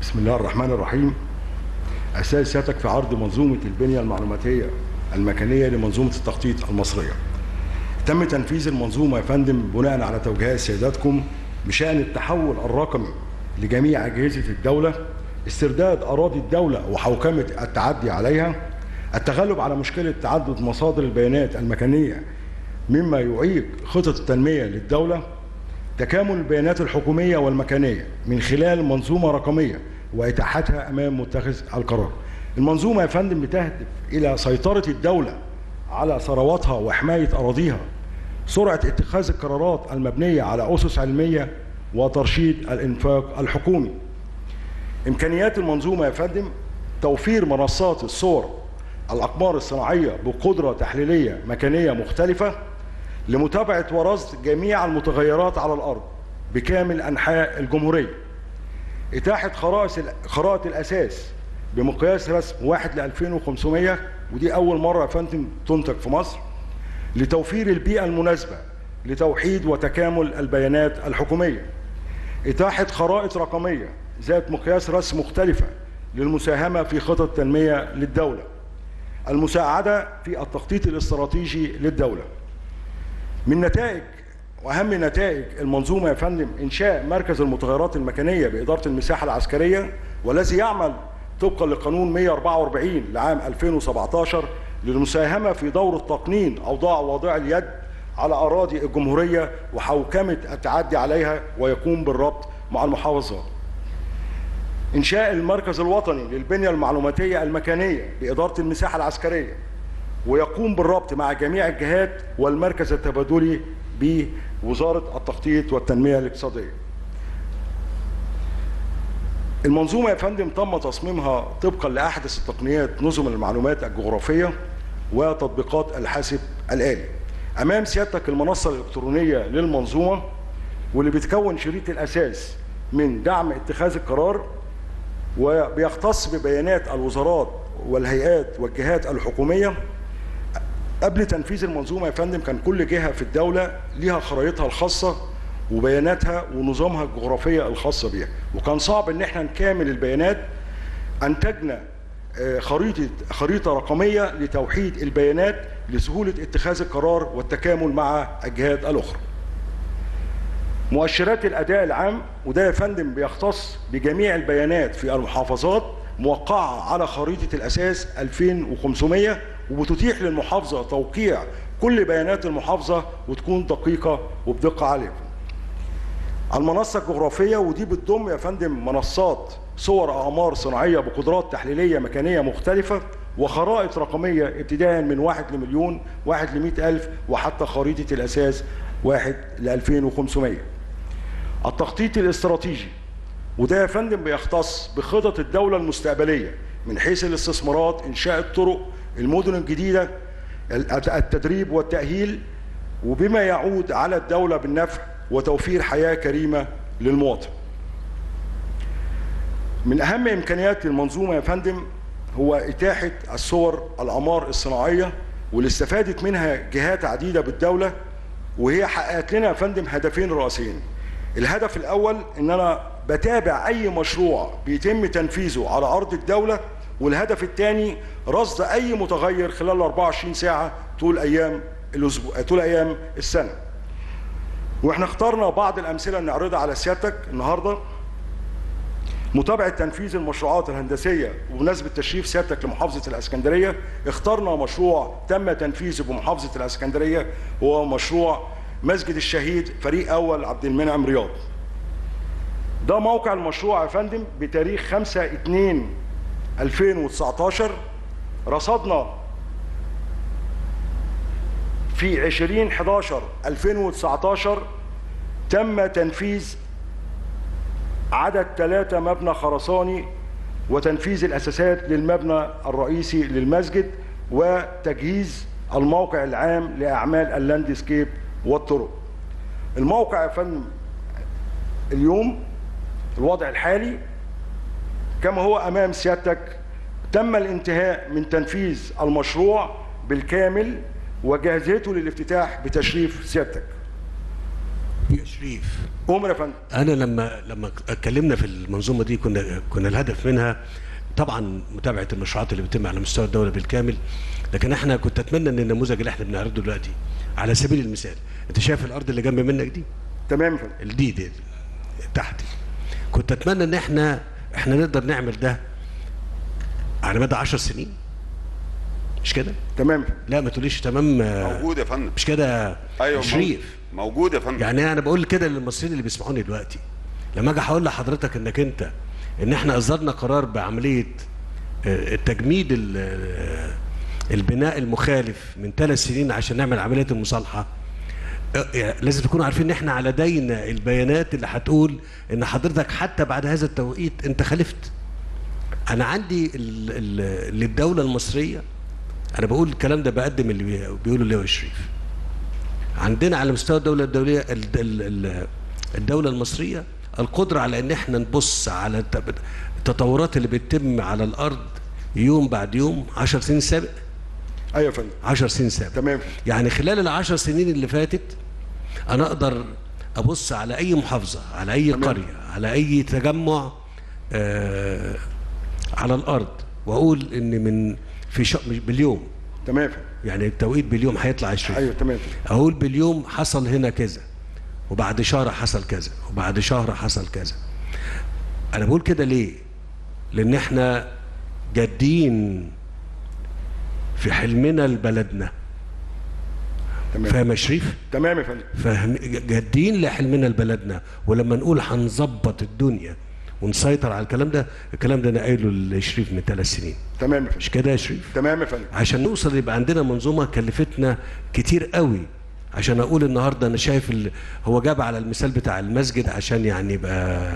بسم الله الرحمن الرحيم أساس سيادتك في عرض منظومة البنية المعلوماتية المكانية لمنظومة التخطيط المصرية تم تنفيذ المنظومة يا فندم بناء على توجيهات سيادتكم بشأن التحول الرقمي لجميع أجهزة الدولة استرداد أراضي الدولة وحوكمة التعدي عليها التغلب على مشكلة تعدد مصادر البيانات المكانية مما يعيق خطط التنمية للدولة تكامل البيانات الحكومية والمكانية من خلال منظومة رقمية وإتاحتها أمام متخذ القرار المنظومة يا فندم بتهدف إلى سيطرة الدولة على ثرواتها وحماية أراضيها سرعة اتخاذ القرارات المبنية على أسس علمية وترشيد الإنفاق الحكومي إمكانيات المنظومة يا فندم توفير منصات الصور الأقمار الصناعية بقدرة تحليلية مكانية مختلفة لمتابعة ورصد جميع المتغيرات على الأرض بكامل أنحاء الجمهورية إتاحة خرائط خرائط الأساس بمقياس رسم 1 ل 2500 ودي أول مرة يا فندم تنتج في مصر لتوفير البيئة المناسبة لتوحيد وتكامل البيانات الحكومية إتاحة خرائط رقمية ذات مقياس رسم مختلفة للمساهمة في خطط تنمية للدولة المساعدة في التخطيط الاستراتيجي للدولة من نتائج واهم نتائج المنظومه يا فندم انشاء مركز المتغيرات المكانيه باداره المساحه العسكريه والذي يعمل طبقا لقانون 144 لعام 2017 للمساهمه في دور التقنين اوضاع واضع اليد على اراضي الجمهوريه وحوكمه التعدي عليها ويقوم بالربط مع المحافظات. انشاء المركز الوطني للبنيه المعلوماتيه المكانيه باداره المساحه العسكريه ويقوم بالربط مع جميع الجهات والمركز التبادلي بوزارة التخطيط والتنمية الاقتصادية المنظومة يا فندم تم تصميمها طبقا لأحدث التقنيات نظم المعلومات الجغرافية وتطبيقات الحاسب الآلي أمام سيادتك المنصة الإلكترونية للمنظومة واللي بتكون شريط الأساس من دعم اتخاذ القرار وبيختص ببيانات الوزارات والهيئات والجهات الحكوميه قبل تنفيذ المنظومه يا فندم كان كل جهه في الدوله ليها خرائطها الخاصه وبياناتها ونظامها الجغرافيه الخاصه بيها وكان صعب ان احنا نكامل البيانات انتجنا خريطه خريطه رقميه لتوحيد البيانات لسهوله اتخاذ القرار والتكامل مع الجهات الاخرى مؤشرات الاداء العام وده يا فندم بيختص بجميع البيانات في المحافظات موقعه على خريطه الاساس 2500 وبتتيح للمحافظة توقيع كل بيانات المحافظة وتكون دقيقة وبدقة عالية المنصة الجغرافية ودي بتضم يا فندم منصات صور أعمار صناعية بقدرات تحليلية مكانية مختلفة وخرائط رقمية ابتداء من واحد لمليون واحد لمئة ألف وحتى خريطة الأساس واحد لألفين وخمسمية التخطيط الاستراتيجي وده يا فندم بيختص بخطط الدولة المستقبلية من حيث الاستثمارات إنشاء الطرق المدن الجديدة التدريب والتأهيل وبما يعود على الدولة بالنفع وتوفير حياة كريمة للمواطن من أهم إمكانيات المنظومة يا فندم هو إتاحة الصور الأعمار الصناعية واللي استفادت منها جهات عديدة بالدولة وهي حققت لنا يا فندم هدفين رئيسيين الهدف الأول إن أنا بتابع أي مشروع بيتم تنفيذه على أرض الدولة والهدف الثاني رصد اي متغير خلال 24 ساعه طول ايام الاسبوع طول ايام السنه واحنا اخترنا بعض الامثله نعرضها على سيادتك النهارده متابعه تنفيذ المشروعات الهندسيه وبمناسبه تشريف سيادتك لمحافظه الاسكندريه اخترنا مشروع تم تنفيذه بمحافظه الاسكندريه هو مشروع مسجد الشهيد فريق اول عبد المنعم رياض ده موقع المشروع يا فندم بتاريخ 5 2 2019 رصدنا في 20 11 2019 تم تنفيذ عدد ثلاثة مبنى خرساني وتنفيذ الأساسات للمبنى الرئيسي للمسجد وتجهيز الموقع العام لأعمال اللاندسكيب والطرق الموقع يا فندم اليوم الوضع الحالي كما هو امام سيادتك تم الانتهاء من تنفيذ المشروع بالكامل وجاهزيته للافتتاح بتشريف سيادتك يا شريف امر يا فندم انا لما لما اتكلمنا في المنظومه دي كنا كنا الهدف منها طبعا متابعه المشروعات اللي بتتم على مستوى الدوله بالكامل لكن احنا كنت اتمنى ان النموذج اللي احنا بنعرضه دلوقتي على سبيل المثال انت شايف الارض اللي جنب منك دي تمام يا فندم الدي دي تحت كنت اتمنى ان احنا احنا نقدر نعمل ده على مدى 10 سنين مش كده تمام يا فندم لا ما تقوليش تمام آه، موجود يا فندم مش كده ايوه شريف موجود يا فندم يعني انا بقول كده للمصريين اللي بيسمعوني دلوقتي لما اجي هقول لحضرتك انك انت ان احنا اصدرنا قرار بعمليه آه، التجميد ال- آه، البناء المخالف من ثلاث سنين عشان نعمل عمليه المصالحه آه، يعني لازم تكونوا عارفين ان احنا على لدينا البيانات اللي هتقول ان حضرتك حتى بعد هذا التوقيت انت خالفت انا عندي ال- ال- للدوله المصريه انا بقول الكلام ده بقدم اللي بي- بيقوله ليو شريف عندنا على مستوى الدولة الدولية ال- ال- ال- الدولة المصرية القدرة على ان احنا نبص على الت- التطورات اللي بتتم على الارض يوم بعد يوم 10 سنين سابق ايوه يا فندم 10 سنين سابق تمام يعني خلال العشر سنين اللي فاتت انا اقدر ابص على اي محافظة على اي تمام. قرية على اي تجمع آه على الارض واقول ان من في شهر باليوم تمام يا فندم يعني التوقيت باليوم هيطلع 20 ايوه تمام يا فندم اقول باليوم حصل هنا كذا وبعد شهر حصل كذا وبعد شهر حصل كذا انا بقول كده ليه لان احنا جادين في حلمنا لبلدنا تمام فاهم يا شريف تمام يا فندم فاهم جادين لحلمنا لبلدنا ولما نقول هنظبط الدنيا ونسيطر على الكلام ده الكلام ده انا قايله لشريف من ثلاث سنين تمام يا مش فندم كده يا شريف تمام يا فندم عشان نوصل يبقى عندنا منظومه كلفتنا كتير قوي عشان اقول النهارده انا شايف ال... هو جاب على المثال بتاع المسجد عشان يعني يبقى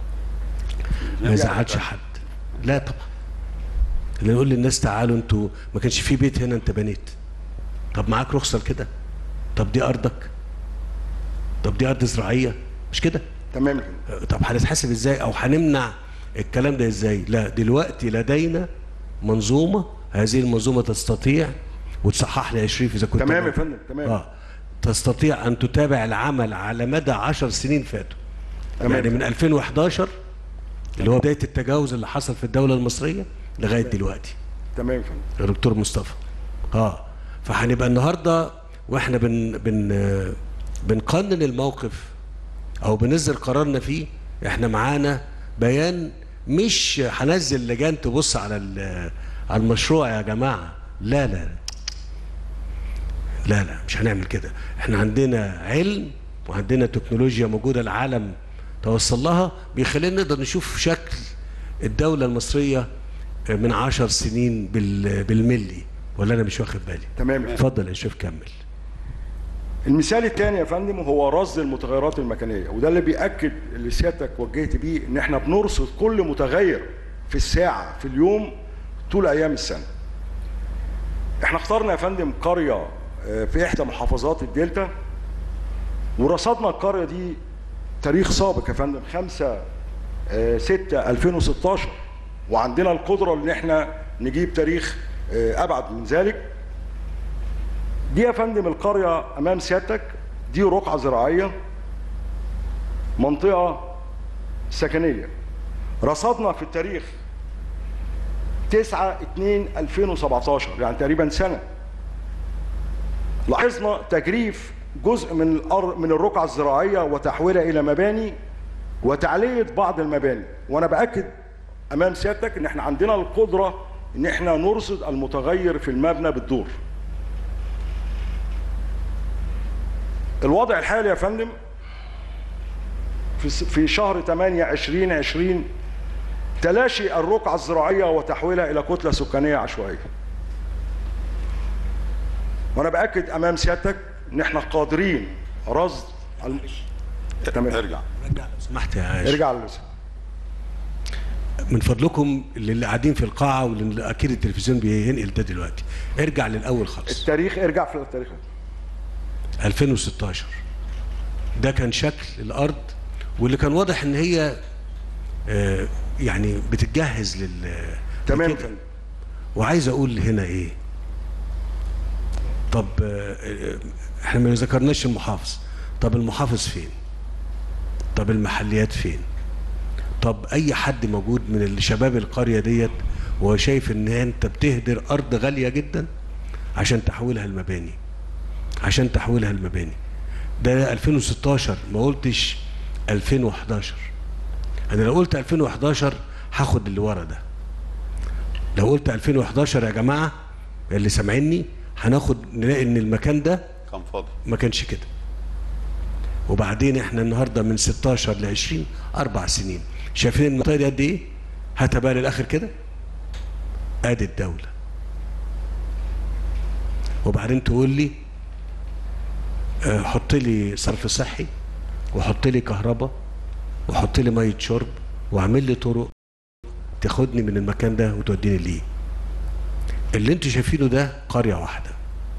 ما يزعلش حد لا طبعا اللي نقول للناس تعالوا انتوا ما كانش في بيت هنا انت بنيت طب معاك رخصه لكده طب دي ارضك طب دي ارض زراعيه مش كده تمام يا فندم طب هنتحاسب ازاي او هنمنع الكلام ده ازاي لا دلوقتي لدينا منظومه هذه المنظومه تستطيع وتصحح لي يا شريف اذا كنت تمام أنا- يا فندم تمام اه تستطيع ان تتابع العمل على مدى 10 سنين فاتوا تمام. يعني من 2011 اللي هو بدايه التجاوز اللي حصل في الدوله المصريه لغايه دلوقتي تمام يا فندم يا دكتور مصطفى اه فهنبقى النهارده واحنا بن بن بنقنن الموقف او بنزل قرارنا فيه احنا معانا بيان مش هنزل لجان تبص على ال- على المشروع يا جماعه لا لا لا لا مش هنعمل كده احنا عندنا علم وعندنا تكنولوجيا موجوده العالم توصل لها بيخلينا نقدر نشوف شكل الدوله المصريه من عشر سنين بال- بالملي ولا انا مش واخد بالي تمام يا فندم اتفضل يا شيف كمل المثال الثاني يا فندم هو رصد المتغيرات المكانيه وده اللي بياكد اللي سيادتك وجهت بيه ان احنا بنرصد كل متغير في الساعه في اليوم طول ايام السنه احنا اخترنا يا فندم قريه آه، في احدى محافظات الدلتا ورصدنا القريه دي تاريخ سابق يا فندم 5 6 2016 وعندنا القدره ان احنا نجيب تاريخ آه، ابعد من ذلك دي يا فندم القرية أمام سيادتك دي رقعة زراعية منطقة سكنية رصدنا في التاريخ 9 2 2017 يعني تقريبا سنة لاحظنا تجريف جزء من الأرض من الرقعة الزراعية وتحويلها إلى مباني وتعلية بعض المباني وأنا بأكد أمام سيادتك إن إحنا عندنا القدرة إن إحنا نرصد المتغير في المبنى بالدور الوضع الحالي يا فندم في س- في شهر 8 2020 تلاشي الرقعة الزراعية وتحويلها إلى كتلة سكانية عشوائية. وأنا بأكد أمام سيادتك إن إحنا قادرين رصد ال- تمام ارجع رجع لو سمحت يا شيف. ارجع للسنة. من فضلكم اللي قاعدين في القاعه واللي اكيد التلفزيون بينقل ده دلوقتي ارجع للاول خالص التاريخ ارجع في التاريخ 2016 ده كان شكل الارض واللي كان واضح ان هي آه، يعني بتتجهز لل تمام يا لكده. فندم وعايز اقول هنا ايه طب آه، آه، احنا ما ذكرناش المحافظ طب المحافظ فين طب المحليات فين طب اي حد موجود من اللي شباب القريه ديت وهو شايف ان انت بتهدر ارض غاليه جدا عشان تحولها لمباني عشان تحولها لمباني ده 2016 ما قلتش 2011 انا لو قلت 2011 هاخد اللي ورا ده لو قلت 2011 يا جماعه اللي سامعيني هناخد نلاقي ان المكان ده كان فاضي ما كانش كده وبعدين احنا النهارده من 16 ل 20 اربع سنين شايفين المنطقه دي قد ايه؟ هاتها بقى للاخر كده ادي الدوله وبعدين تقول لي آه، حط لي صرف صحي وحط لي كهرباء وحط لي ميه شرب واعمل لي طرق تاخدني من المكان ده وتوديني ليه اللي انتوا شايفينه ده قريه واحده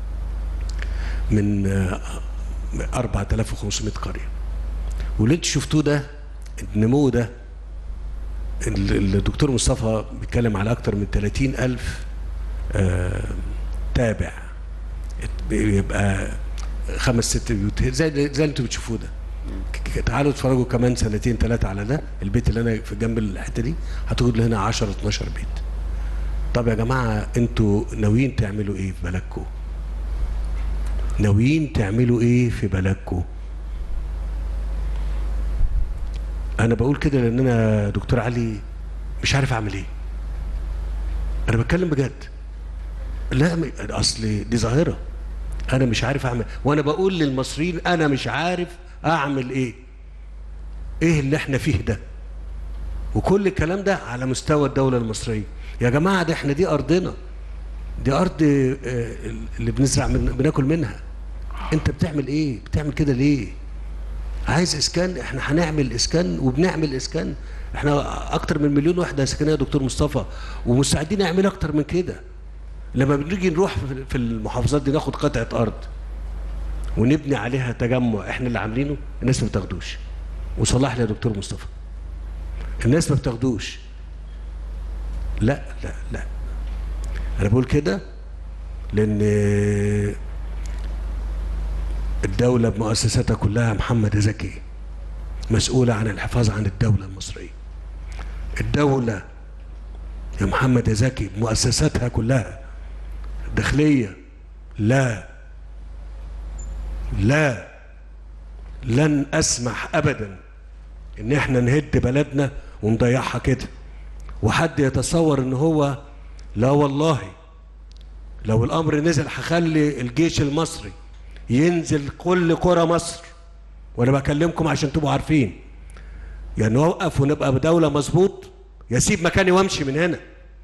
من آه، 4500 قريه واللي انتوا شفتوه ده النمو ده ال- الدكتور مصطفى بيتكلم على اكتر من 30 الف آه، تابع بيبقى خمس ست بيوت زي زي اللي انتوا بتشوفوه ده ك- ك- تعالوا اتفرجوا كمان سنتين ثلاثه على ده البيت اللي انا في جنب الحته دي هتاخد هنا 10 12 بيت طب يا جماعه انتوا ناويين تعملوا ايه في بلدكم ناويين تعملوا ايه في بلدكم انا بقول كده لان انا دكتور علي مش عارف اعمل ايه انا بتكلم بجد لا م- اصل دي ظاهره انا مش عارف اعمل وانا بقول للمصريين انا مش عارف اعمل ايه ايه اللي احنا فيه ده وكل الكلام ده على مستوى الدوله المصريه يا جماعه ده احنا دي ارضنا دي ارض آه، اللي بنزرع من بناكل منها انت بتعمل ايه بتعمل كده ليه عايز اسكان احنا هنعمل اسكان وبنعمل اسكان احنا اكتر من مليون وحده سكنيه يا دكتور مصطفى ومستعدين نعمل اكتر من كده لما بنيجي نروح في- في المحافظات دي ناخد قطعه ارض ونبني عليها تجمع احنا اللي عاملينه الناس ما بتاخدوش وصلح لي يا دكتور مصطفى الناس ما بتاخدوش لا لا لا انا بقول كده لان الدولة بمؤسساتها كلها محمد زكي مسؤولة عن الحفاظ عن الدولة المصرية الدولة يا محمد زكي بمؤسساتها كلها داخلية لا لا لن أسمح أبدا إن إحنا نهد بلدنا ونضيعها كده وحد يتصور إن هو لا والله لو الامر نزل هخلي الجيش المصري ينزل كل قرى مصر وانا بكلمكم عشان تبقوا عارفين يعني نوقف ونبقى بدوله مظبوط يسيب مكاني وامشي من هنا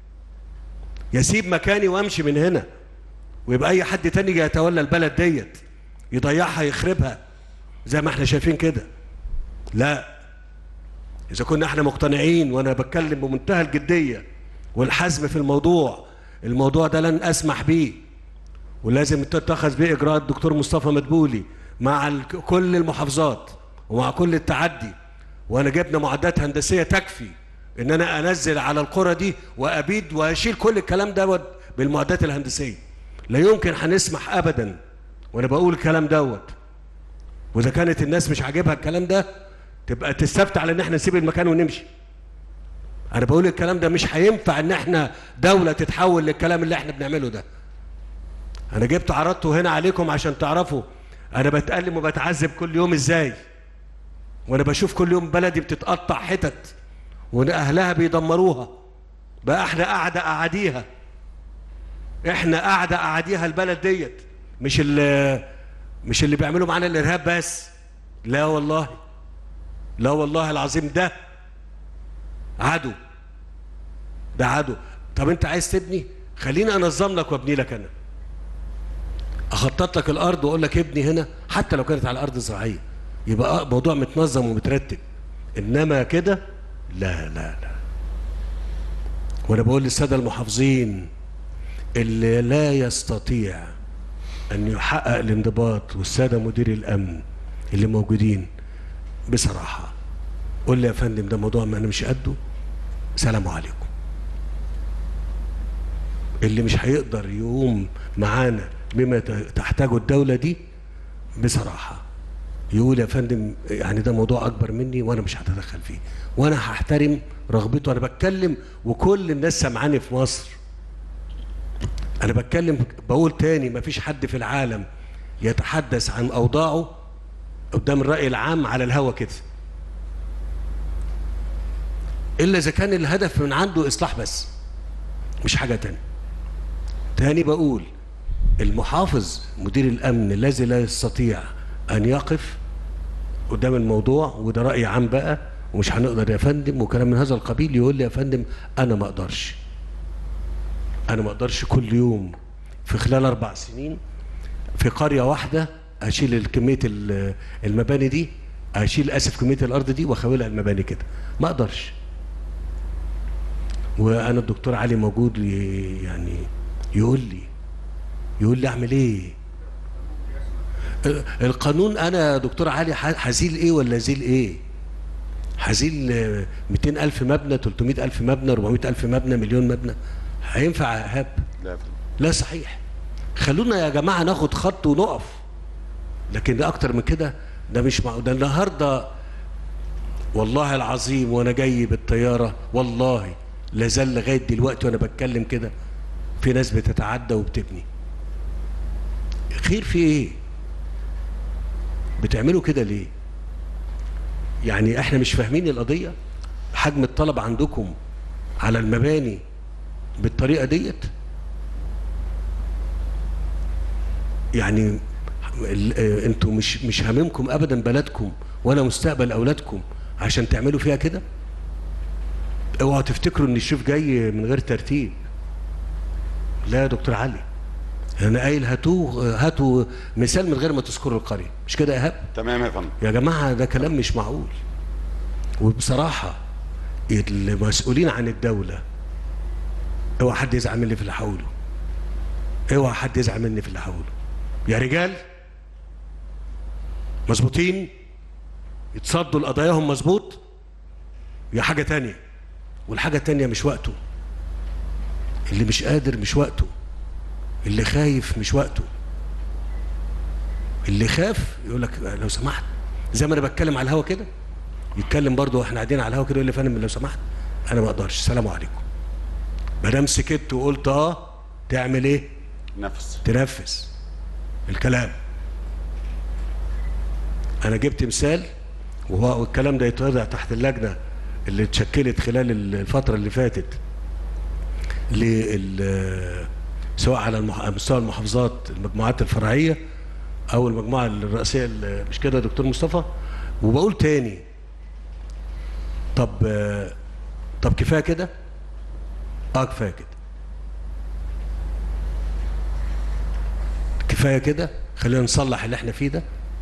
يسيب مكاني وامشي من هنا ويبقى اي حد تاني يجي يتولى البلد ديت يضيعها يخربها زي ما احنا شايفين كده لا اذا كنا احنا مقتنعين وانا بتكلم بمنتهى الجديه والحزم في الموضوع الموضوع ده لن اسمح بيه ولازم تتخذ بيه اجراءات الدكتور مصطفى مدبولي مع ال- كل المحافظات ومع كل التعدي وانا جبنا معدات هندسيه تكفي ان انا انزل على القرى دي وابيد واشيل كل الكلام دوت بالمعدات الهندسيه لا يمكن هنسمح ابدا وانا بقول الكلام دوت واذا كانت الناس مش عاجبها الكلام ده تبقى تستفتى على ان احنا نسيب المكان ونمشي انا بقول الكلام ده مش هينفع ان احنا دولة تتحول للكلام اللي احنا بنعمله ده انا جبت عرضته هنا عليكم عشان تعرفوا انا بتألم وبتعذب كل يوم ازاي وانا بشوف كل يوم بلدي بتتقطع حتت وان اهلها بيدمروها بقى احنا قاعدة قاعديها احنا قاعدة قاعديها البلد ديت مش اللي مش اللي بيعملوا معانا الارهاب بس لا والله لا والله العظيم ده عدو ده عدو طب انت عايز تبني خليني انظم لك وابني لك انا اخطط لك الارض واقول لك ابني هنا حتى لو كانت على ارض زراعيه يبقى اه موضوع متنظم ومترتب انما كده لا لا لا وانا بقول للساده المحافظين اللي لا يستطيع ان يحقق الانضباط والساده مدير الامن اللي موجودين بصراحه قول لي يا فندم ده موضوع ما انا مش قده سلام عليكم اللي مش هيقدر يقوم معانا بما ت- تحتاجه الدولة دي بصراحة يقول يا فندم يعني ده موضوع اكبر مني وانا مش هتدخل فيه وانا هحترم رغبته انا بتكلم وكل الناس سامعاني في مصر انا بتكلم بقول تاني مفيش حد في العالم يتحدث عن اوضاعه قدام الراي العام على الهوا كده الا اذا كان الهدف من عنده اصلاح بس مش حاجه تانية تاني بقول المحافظ مدير الامن الذي لا يستطيع ان يقف قدام الموضوع وده راي عام بقى ومش هنقدر يا فندم وكلام من هذا القبيل يقول لي يا فندم انا ما اقدرش انا ما اقدرش كل يوم في خلال اربع سنين في قريه واحده اشيل كميه ال- المباني دي اشيل اسف كميه الارض دي واخولها المباني كده ما اقدرش وانا الدكتور علي موجود ي- يعني يقول لي يقول لي اعمل ايه ال- القانون انا يا دكتور علي ح- هزيل ايه ولا زيل ايه هزيل آه، 200 الف مبنى 300 الف مبنى 400 الف مبنى مليون مبنى هينفع يا ايهاب لا يا فندم. لا صحيح خلونا يا جماعه ناخد خط ونقف لكن ده اكتر من كده ده مش معقول ده النهارده والله العظيم وانا جاي بالطياره والله لا زال لغايه دلوقتي وانا بتكلم كده في ناس بتتعدى وبتبني خير في ايه بتعملوا كده ليه يعني احنا مش فاهمين القضيه حجم الطلب عندكم على المباني بالطريقه ديت يعني ال- آه، انتوا مش مش هاممكم ابدا بلدكم ولا مستقبل اولادكم عشان تعملوا فيها كده اوعوا تفتكروا ان الشيف جاي من غير ترتيب لا يا دكتور علي انا قايل هاتوه هاتوا مثال من غير ما تذكروا القريه مش كده يا ايهاب تمام يا فندم يا جماعه ده كلام مش معقول وبصراحه المسؤولين عن الدوله اوعى حد يزعل مني في اللي هقوله اوعى حد يزعل مني في اللي هقوله يا رجال مظبوطين يتصدوا لقضاياهم مظبوط يا حاجه تانية والحاجه التانية مش وقته اللي مش قادر مش وقته اللي خايف مش وقته اللي خاف يقول لك لو سمحت زي ما انا بتكلم على الهوا كده يتكلم برضه واحنا قاعدين على الهوا كده يقول لي يا فندم لو سمحت انا ما اقدرش السلام عليكم ما دام سكت وقلت اه تعمل ايه؟ نفس تنفذ الكلام انا جبت مثال وهو والكلام ده يتوضع تحت اللجنه اللي اتشكلت خلال الفتره اللي فاتت لل سواء على المح... مستوى المحافظات المجموعات الفرعيه او المجموعه الرئيسيه ال- مش كده يا دكتور مصطفى وبقول تاني طب آه، طب كفايه كده اه كفايه كده كفايه كده خلينا نصلح اللي احنا فيه ده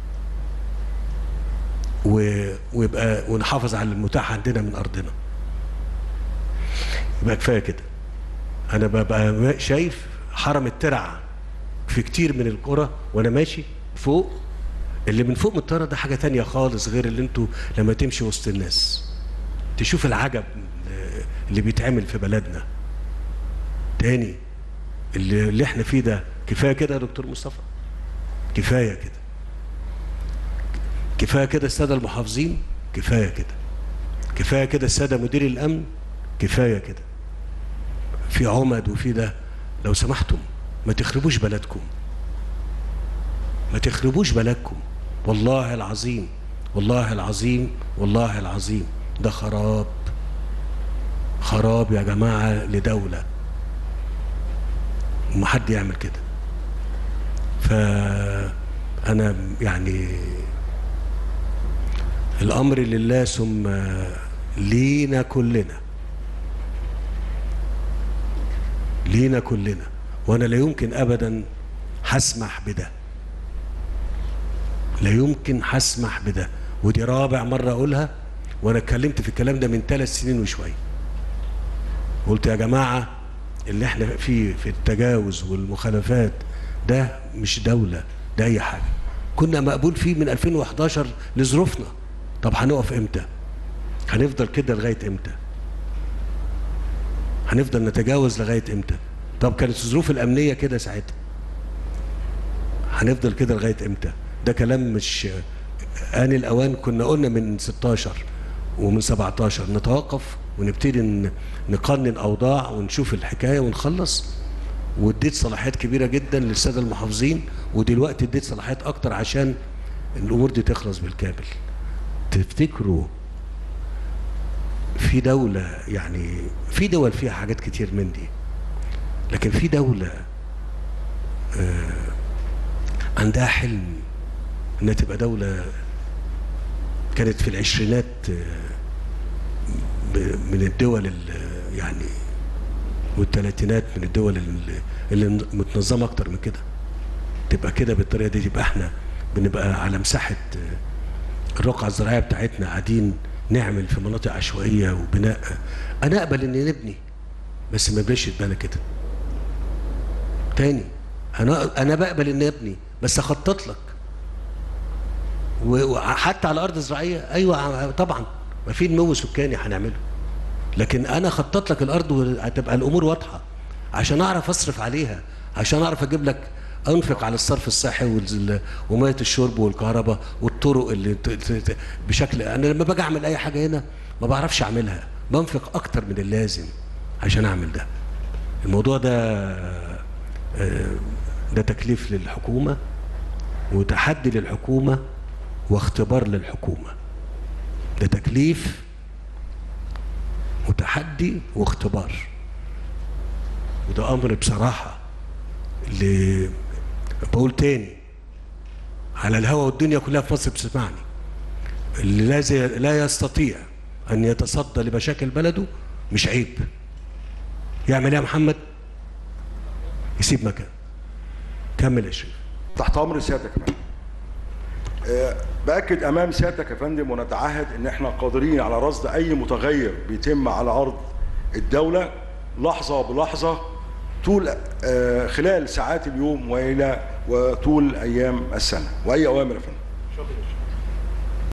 و... ويبقى ونحافظ على المتاح عندنا من ارضنا يبقى كفايه كده انا ببقى ما- شايف حرم الترع في كتير من القرى وانا ماشي فوق اللي من فوق من الطياره ده حاجه تانية خالص غير اللي انتوا لما تمشي وسط الناس تشوف العجب اللي بيتعمل في بلدنا تاني اللي, اللي احنا فيه ده كفايه كده يا دكتور مصطفى كفايه كده كفايه كده الساده المحافظين كفايه كده كفايه كده الساده مدير الامن كفايه كده في عمد وفي ده لو سمحتم ما تخربوش بلدكم ما تخربوش بلدكم والله العظيم والله العظيم والله العظيم ده خراب خراب يا جماعة لدولة وما حد يعمل كده فأنا يعني الأمر لله ثم لينا كلنا لينا كلنا وانا لا يمكن ابدا هسمح بده لا يمكن هسمح بده ودي رابع مره اقولها وانا اتكلمت في الكلام ده من ثلاث سنين وشويه قلت يا جماعه اللي احنا فيه في التجاوز والمخالفات ده مش دوله ده اي حاجه كنا مقبول فيه من 2011 لظروفنا طب هنقف امتى هنفضل كده لغايه امتى هنفضل نتجاوز لغايه امتى طب كانت الظروف الامنيه كده ساعتها هنفضل كده لغايه امتى ده كلام مش آن الأوان كنا قلنا من 16 ومن 17 نتوقف ونبتدي ن- نقنن أوضاع ونشوف الحكاية ونخلص واديت صلاحيات كبيرة جدا للسادة المحافظين ودلوقتي اديت صلاحيات أكتر عشان الأمور دي تخلص بالكامل تفتكروا في دولة يعني في دول فيها حاجات كتير من دي لكن في دولة آه، عندها حلم انها تبقى دولة كانت في العشرينات آه، ب- من الدول ال- يعني والثلاثينات من الدول اللي, اللي متنظمة اكتر من كده تبقى كده بالطريقة دي تبقى احنا بنبقى على مساحة آه، الرقعة الزراعية بتاعتنا قاعدين نعمل في مناطق عشوائية وبناء أنا أقبل إن نبني بس ما يبقاش يتبنى كده تاني أنا أنا بقبل إن أبني بس أخطط لك و- وحتى على أرض زراعية أيوة طبعا ما في نمو سكاني هنعمله لكن أنا أخطط لك الأرض وهتبقى الأمور واضحة عشان أعرف أصرف عليها عشان أعرف أجيب لك انفق على الصرف الصحي والز- وميه الشرب والكهرباء والطرق اللي ت- ت- ت- بشكل انا لما باجي اعمل اي حاجه هنا ما بعرفش اعملها بنفق اكتر من اللازم عشان اعمل ده الموضوع ده آه، ده تكليف للحكومه وتحدي للحكومه واختبار للحكومه ده تكليف وتحدي واختبار وده امر بصراحه اللي بقول تاني على الهوا والدنيا كلها في مصر بتسمعني اللي لا, زي لا يستطيع ان يتصدى لمشاكل بلده مش عيب يعمل ايه يا محمد يسيب مكان كمل يا شريف تحت امر سيادتك يا فندم. آه، باكد امام سيادتك يا فندم ونتعهد ان احنا قادرين على رصد اي متغير بيتم على ارض الدوله لحظه بلحظه طول آه، خلال ساعات اليوم والى وطول ايام السنه واي اوامر يا فندم